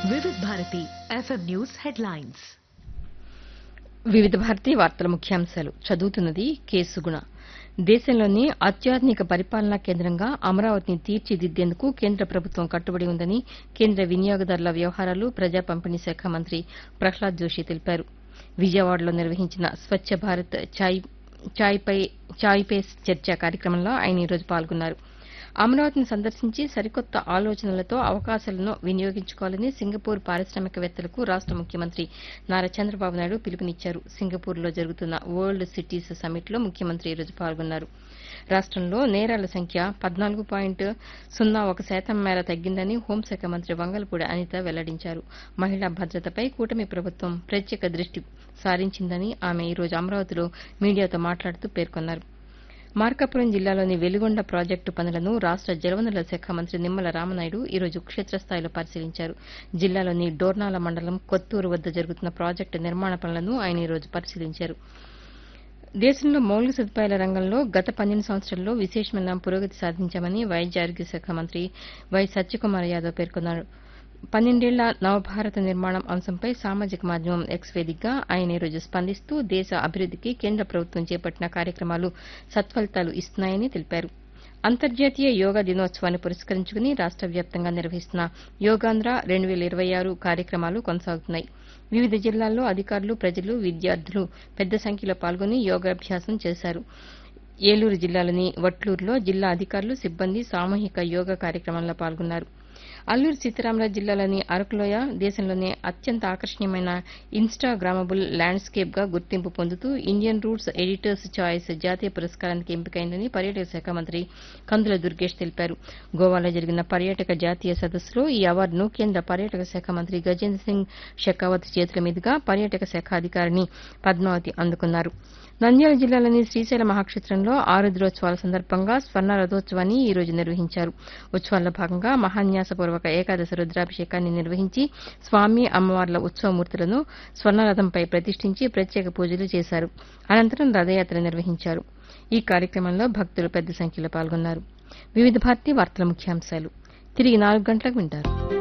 వివిధ Bharati FM news headlines వివిధ భారతీ వార్తల ముఖ్యాంశాలు చదువుతున్నది కేసుగుణ దేశంలోని అత్యాధునిక పరిపాలనా కేంద్రంగా అమరావతిని తీర్చిదిద్దేందుకు కేంద్ర ప్రభుత్వం కట్టుబడి ఉందని కేంద్ర వినియోగదారుల వ్యవహారాలు ప్రజా పంపిణీ శాఖ మంత్రి ప్రహ్లాద్ జోషి తెలిపారు విజయవాడలో నిర్వహించిన స్వచ్ఛ భారత్ చాయ్ చాయ్ పై చాయ్ పే చర్చ కార్యక్రమంలో ఆయన ఈరోజు పాల్గొన్నారు అమరావతిని సందర్శించి సరికొత్త ఆలోచనలతో అవకాశాలను వినియోగించుకోవాలని సింగపూర్ పారిశ్రామికవేత్తలకు రాష్ట ముఖ్యమంత్రి నారా చంద్రబాబు నాయుడు పిలుపునిచ్చారు సింగపూర్లో జరుగుతున్న వరల్డ్ సిటీస్ సమ్మిట్లో ముఖ్యమంత్రి ఈరోజు పాల్గొన్నారు రాష్టంలో నేరాల సంఖ్య పద్నాలుగు పాయింట్ సున్నా ఒక శాతం మేర తగ్గిందని హోంశాఖ మంత్రి వంగలపూడి అనిత వెల్లడించారు మహిళా భద్రతపై కూటమి ప్రభుత్వం ప్రత్యేక దృష్టి సారించిందని ఆమె ఈరోజు అమరావతిలో మీడియాతో మాట్లాడుతూ పేర్కొన్నారు మార్కాపురం జిల్లాలోని వెలుగొండ ప్రాజెక్టు పనులను రాష్ట జలవనరుల శాఖ మంత్రి నిమ్మల రామనాయుడు ఈరోజు క్షేత్రస్థాయిలో పరిశీలించారు జిల్లాలోని డోర్నాల మండలం కొత్తూరు వద్ద జరుగుతున్న ప్రాజెక్టు నిర్మాణ పనులను ఆయన ఈరోజు పరిశీలించారు దేశంలో మౌలిక సదుపాయాల రంగంలో గత పన్నెండు సంవత్సరాల్లో విశేషమైన పురోగతి సాధించామని వైద్య ఆరోగ్య శాఖ మంత్రి వై సత్యకుమార్ యాదవ్ పేర్కొన్నారు పన్నెండేళ్ల నవభారత నిర్మాణం అంశంపై సామాజిక మాధ్యమం ఎక్స్ వేదికగా ఆయన ఈరోజు స్పందిస్తూ దేశ అభివృద్దికి కేంద్ర ప్రభుత్వం చేపట్టిన కార్యక్రమాలు సత్ఫలితాలు ఇస్తున్నాయని తెలిపారు అంతర్జాతీయ యోగా దినోత్సవాన్ని పురస్కరించుకుని రాష్ట వ్యాప్తంగా నిర్వహిస్తున్న యోగాంధ్ర రెండు వేల ఇరవై ఆరు కార్యక్రమాలు కొనసాగుతున్నాయి వివిధ జిల్లాల్లో అధికారులు ప్రజలు విద్యార్థులు పెద్ద సంఖ్యలో పాల్గొని యోగాభ్యాసం చేశారు ఏలూరు జిల్లాలోని వట్లూరులో జిల్లా అధికారులు సిబ్బంది సామూహిక యోగా కార్యక్రమంలో పాల్గొన్నారు అల్లూరు సీతారామరాజు జిల్లాలోని అరకులోయ దేశంలోనే అత్యంత ఆకర్షణీయమైన ఇన్స్టాగ్రామబుల్ ల్యాండ్స్కేప్ గా గుర్తింపు పొందుతూ ఇండియన్ రూట్స్ ఎడిటర్స్ చాయిస్ జాతీయ పురస్కారానికి ఎంపికైందని పర్యాటక శాఖ మంత్రి కందుల దుర్గేష్ తెలిపారు గోవాలో జరిగిన పర్యాటక జాతీయ సదస్సులో ఈ అవార్డును కేంద్ర పర్యాటక శాఖ మంత్రి గజేంద్ర సింగ్ షెకావత్ చేతుల మీదుగా పర్యాటక శాఖ అధికారిని పద్మావతి అందుకున్నారు నంద్యాల జిల్లాలోని శ్రీశైల మహాక్షేత్రంలో ఆరు దినోత్సవాల సందర్భంగా స్వర్ణ రథోత్సవాన్ని ఈ రోజు నిర్వహించారు ఉత్సవాల్లో భాగంగా మహాన్యాసపూర్వక ఏకాదశి రుద్రాభిషేకాన్ని నిర్వహించి స్వామి అమ్మవార్ల ఉత్సవమూర్తులను స్వర్ణరథంపై ప్రతిష్ఠించి ప్రత్యేక పూజలు చేశారు అనంతరం రథయాత్ర నిర్వహించారు ఈ కార్యక్రమంలో భక్తులు పెద్ద సంఖ్యలో పాల్గొన్నారు వివిధ భారతీ వార్తల ముఖ్యాంశాలు తిరిగి నాలుగు గంటలకు వింటారు